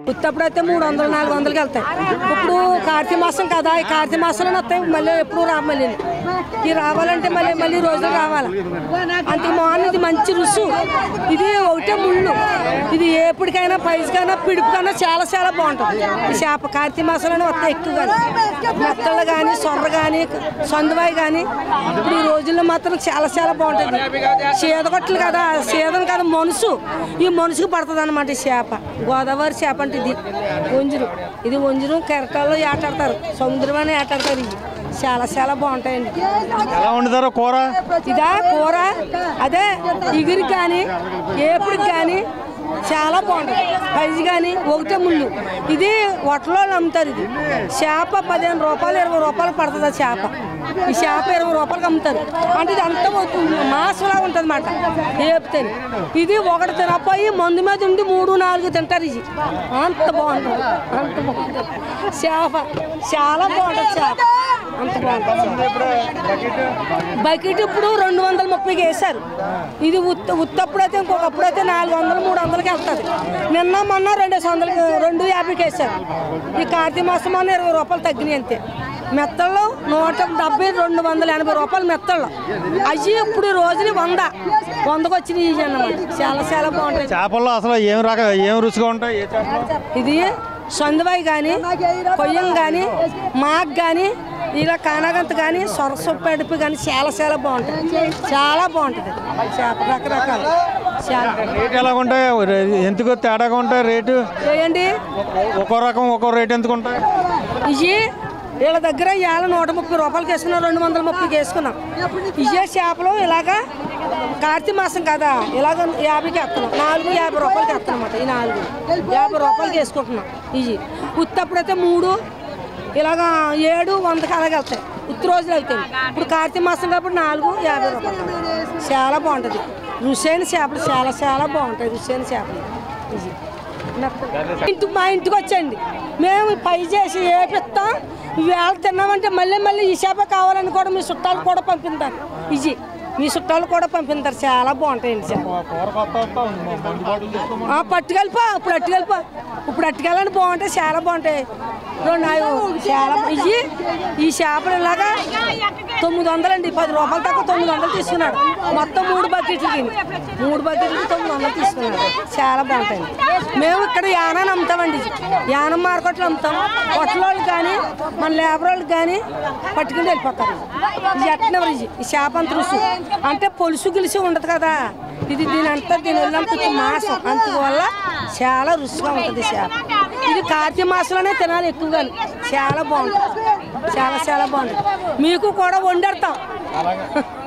ఉత్తప్పుడు అయితే మూడు వందలు నాలుగు వందలకి వెళ్తాయి ఇప్పుడు కార్తీక మాసం కదా ఈ కార్తీక మాసంలో వస్తాయి మళ్ళీ ఎప్పుడు రా మళ్ళీ ఈ రావాలంటే మళ్ళీ మళ్ళీ రోజులు రావాలి అంత మార్నింగ్ ఇది మంచి రుసు ఇది ఒకటే ముళ్ళు ఇది ఎప్పటికైనా పైసకైనా పిడుపుకైనా చాలా చాలా బాగుంటుంది ఈ చేప కార్తీక మాసంలోనే వస్తాయి ఎక్కువగా మెత్తలు కానీ సొర్ర కానీ సందువాయి కానీ ఇప్పుడు ఈ రోజుల్లో మాత్రం చాలా చాలా బాగుంటుంది చీదగొట్టలు కదా చీదను కదా మనసు ఈ మనసుకు పడుతుంది అనమాట ఈ చేప గోదావరి చేప అంటే ఇది వంజురు ఇది వంజురు కెరటాల్లో ఏటాడతారు సముద్రం అని ఏటాడతారు ఇది చాలా చాలా బాగుంటాయండి ఎలా వండుతారో కూర ఇదా కూర అదే ఇగురికి కానీ ఏపుడికి కానీ చాలా బాగుంటుంది పైజి కానీ ఒకటే ముళ్ళు ఇది వట్టలో అమ్ముతారు ఇది చేప పదిహేను రూపాయలు ఇరవై రూపాయలు పడుతుంది ఆ చేప ఈ చేప ఇరవై రూపాయలకి అమ్ముతారు అంటే ఇది అంత మాసంలా ఉంటుంది అన్నమాట ఏపితే ఇది ఒకటి తినపోయి మందు మీద ఉండి మూడు నాలుగు తింటారు ఇది అంత బాగుంటుంది అంత బాగుంటుంది చేప చాలా బాగుంటుంది చేప అంత బాగుంటుంది బకెట్ ఇప్పుడు రెండు వందల ముప్పైకి వేశారు ఇది ఉత్త ఉత్తప్పుడు అయితే ఇంకొకప్పుడు అయితే నాలుగు వందలు మూడు వందలకి వెళ్తుంది నిన్న మొన్న రెండు వందలకి రెండు యాభైకి వేశారు ఈ కార్తీక మాసం అన్న ఇరవై రూపాయలు తగ్గినాయి అంతే మెత్తళ్ళు నూట డెబ్బై రెండు వందల ఎనభై రూపాయలు మెత్తళ్ళు అవి ఇప్పుడు ఈ రోజుని వంద వందకు వచ్చినాయి ఇవి అన్నమాట చాలా చాలా బాగుంటాయి చేపల్లో అసలు ఏం రక ఏం రుచిగా ఉంటాయి ఏ చేపలు ఇది సందుబాయి కానీ కొయ్యం కానీ మాక్ కానీ ఇలా కానాగంత కానీ సొరసొప్పడుపు కానీ చాలా చాలా బాగుంటుంది చాలా బాగుంటుంది చేప రకరకాలు చాలా రేట్ ఎలా ఉంటాయి రే- ఎందుకు తేడాగా ఉంటాయి రేటు ఏంటి ఒక్కో రకం ఒక్కో రేట్ ఎందుకు ఉంటాయి ఇవి వీళ్ళ దగ్గర ఇవాళ నూట ముప్పై రూపాయలకి వేసుకున్నాం రెండు వందల ముప్పైకి వేసుకున్నాం ఇవే చేపలు ఇలాగా కార్తీక మాసం కదా ఇలాగ యాభైకి వేస్తున్నాం నాలుగు యాభై రూపాయలకి వేస్తున్నాం అన్నమాట ఈ నాలుగు యాభై రూపాయలకి వేసుకుంటున్నాం ఇవి ఉత్తప్పుడైతే మూడు ఇలాగా ఏడు వందకి అలాగే వెళ్తాయి ఉత్తి రోజులు అవుతాయి ఇప్పుడు కార్తీక మాసం కాబట్టి నాలుగు యాభై రూపాయలు చాలా బాగుంటుంది రుసైన చేపలు చాలా చాలా బాగుంటాయి రుసైన చేపలు ఇవి ఇంటికి మా ఇంటికి వచ్చండి మేము పై చేసి ఏపిస్తాం వేళ తిన్నామంటే మళ్ళీ మళ్ళీ ఈ చేప కావాలని కూడా మీ చుట్టాలు కూడా పంపిస్తారు ఇది మీ చుట్టాలు కూడా పంపిస్తారు చాలా బాగుంటాయండి చేప కూర కొత్త వస్తా మందు బాటిల్ తీసుకోమని ఆ, పట్టుకెళ్ళిపో ఇప్పుడు అట్టుకెళ్ళిపో ఇప్పుడు అట్టుకెళ్ళండి బాగుంటాయి చాలా బాగుంటాయి రెండు ఐదు చాలా ఇవి ఈ చేపలు ఇలాగా తొమ్మిది వందలండి పది రూపాయలు తక్కువ తొమ్మిది వందలు తీసుకున్నాడు మొత్తం మూడు బకెట్లకి మూడు బకెట్లకి తొమ్మిది వందలు తీసుకున్నాడు చాలా బాగుంటాయి మేము ఇక్కడ యానాన్ని అమ్ముతామండి ఇది. యానం మార్కెట్లో అమ్ముతాం హోటల్ వాళ్ళకి కానీ మన లేబర్ వాళ్ళకి కానీ పట్టుకుని వెళ్ళిపోతారు ఇది ఎట్టినవరు ఇది ఈ చేప అంత రుసు అంటే పొలుసు గిలిసి ఉండదు కదా ఇది దీని అంతా దీని ఒళ్ళంతా మాసం అందువల్ల చాలా రుచిగా ఉంటుంది చేప ఇది కార్తీక మాసంలోనే తినాలి ఎక్కువగా చాలా బాగుంటుంది చాలా చాలా బాగుంటుంది మీకు కూడా వండేస్తాం